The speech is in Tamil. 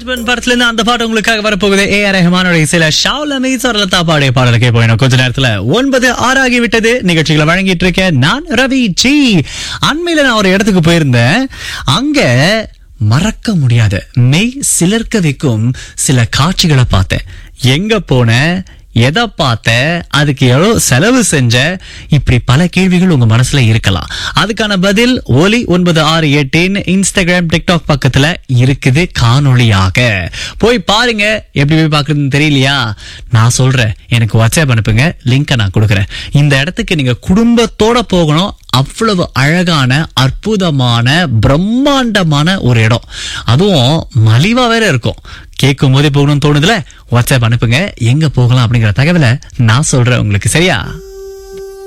மேனேஜ்மெண்ட் படத்துல இருந்து அந்த பாட்டு உங்களுக்காக வரப்போகுது ஏ ஆர் ரஹ்மானோட இசையில ஷாவ்லமி சொரலதா பாடிய பாடலுக்கே போயிடும் கொஞ்ச நேரத்துல ஒன்பது ஆறாகி விட்டது நிகழ்ச்சிகளை வழங்கிட்டு இருக்கேன் நான் ரவி ஜி அண்மையில நான் ஒரு இடத்துக்கு போயிருந்தேன் அங்க மறக்க முடியாத மெய் சிலர்க்க வைக்கும் சில காட்சிகளை பார்த்தேன் எங்க போனேன் எதை பார்த்த அதுக்கு எவ்வளோ செலவு செஞ்ச இப்படி பல கேள்விகள் உங்க மனசுல இருக்கலாம் அதுக்கான பதில் ஒலி ஒன்பது ஆறு எட்டின் இன்ஸ்டாகிராம் டிக்டாக் பக்கத்துல இருக்குது காணொளியாக போய் பாருங்க எப்படி போய் பார்க்கறதுன்னு தெரியலையா நான் சொல்றேன் எனக்கு வாட்ஸ்அப் அனுப்புங்க லிங்கை நான் கொடுக்குறேன் இந்த இடத்துக்கு நீங்க குடும்பத்தோட போகணும் அவ்வளவு அழகான அற்புதமான பிரம்மாண்டமான ஒரு இடம் அதுவும் மலிவா வேற இருக்கும் கேட்கும் போதே போகணும்னு தோணுதுல வாட்ஸ்அப் அனுப்புங்க எங்க போகலாம் அப்படிங்கிற தகவலை நான் சொல்றேன் உங்களுக்கு சரியா